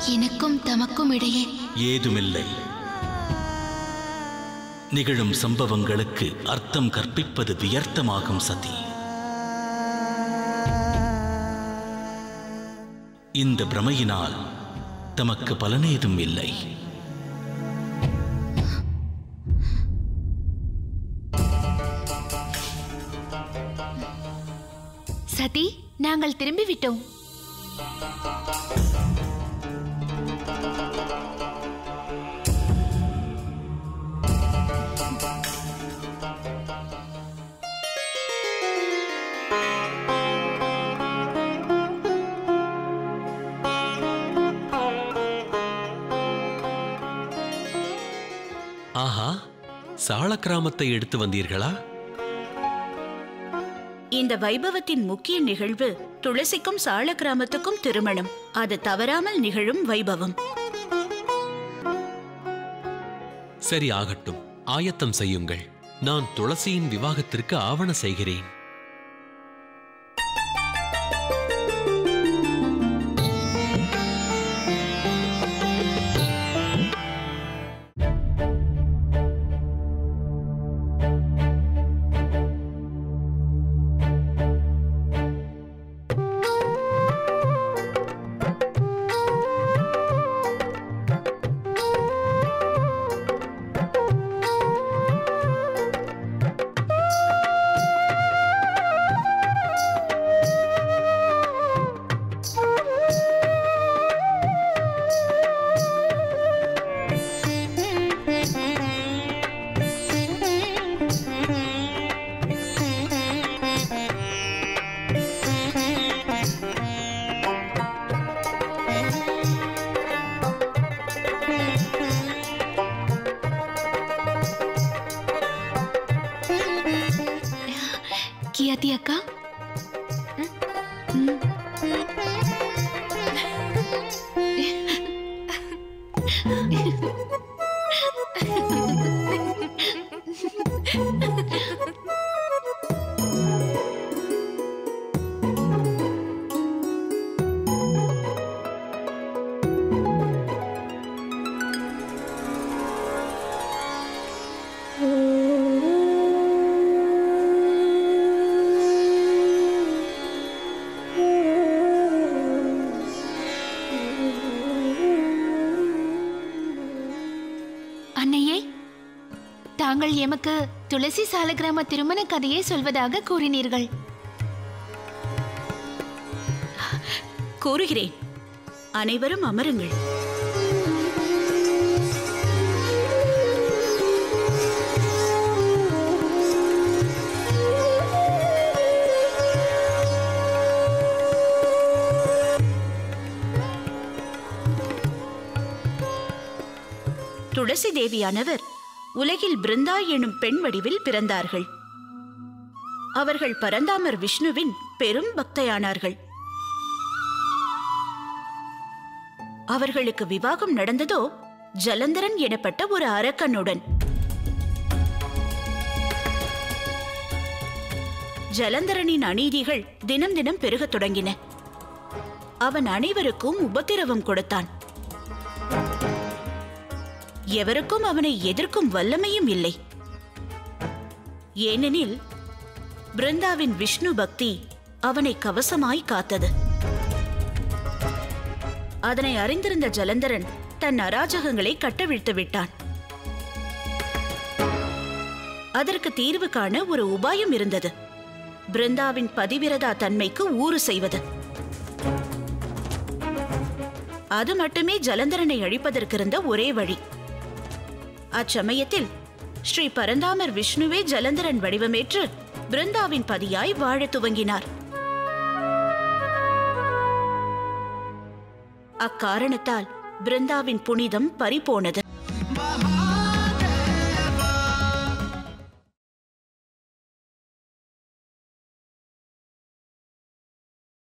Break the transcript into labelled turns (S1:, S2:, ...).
S1: எனக்கும் தமக்கும் இடையே
S2: ஏதுமில்லை நிகழும் சம்பவங்களுக்கு அர்த்தம் கற்பிப்பது வியர்த்தமாகும் சதி இந்த பிரமையினால் தமக்கு பலனேதும் இல்லை
S1: சதி நாங்கள் திரும்பி விட்டோம்
S3: ஆஹா சாள கிராமத்தை எடுத்து வந்தீர்களா
S4: இந்த வைபவத்தின் முக்கிய நிகழ்வு துளசிக்கும் சாள கிராமத்துக்கும் திருமணம் அது தவறாமல் நிகழும் வைபவம்
S3: சரி ஆகட்டும் ஆயத்தம் செய்யுங்கள் நான் துளசியின் விவாகத்திற்கு ஆவண செய்கிறேன்
S1: கியாதி அக்கா அன்னையே தாங்கள் எமக்கு துளசி சாலக்கிராம திருமண கதையை சொல்வதாக கூறினீர்கள்
S4: கூறுகிறேன் அனைவரும் அமருங்கள் துளசி தேவியானவர் உலகில் பிருந்தா எனும் பெண் வடிவில் பிறந்தார்கள் அவர்கள் பரந்தாமர் விஷ்ணுவின் பெரும் பக்தையானார்கள் அவர்களுக்கு விவாகம் நடந்ததோ ஜலந்தரன் எனப்பட்ட ஒரு அரக்கனுடன் ஜலந்தரனின் அநீதிகள் தினம் தினம் பெருகத் தொடங்கின அவன் அனைவருக்கும் உபத்திரவம் கொடுத்தான் எவருக்கும் அவனை எதிர்க்கும் வல்லமையும் இல்லை ஏனெனில் பிருந்தாவின் விஷ்ணு பக்தி அவனை கவசமாய் காத்தது அதனை அறிந்திருந்த ஜலந்தரன் தன் அராஜகங்களை கட்டவிழ்த்து விட்டான் அதற்கு தீர்வு காண ஒரு உபாயம் இருந்தது பிருந்தாவின் பதிவிரதா தன்மைக்கு ஊறு செய்வது அது மட்டுமே ஜலந்தரனை அழிப்பதற்கிருந்த ஒரே வழி அச்சமயத்தில் ஸ்ரீ பரந்தாமர் விஷ்ணுவே ஜலந்தரன் வடிவமேற்று பிருந்தாவின் பதியாய் வாழத் துவங்கினார் அக்காரணத்தால் பிருந்தாவின் புனிதம் பறிபோனது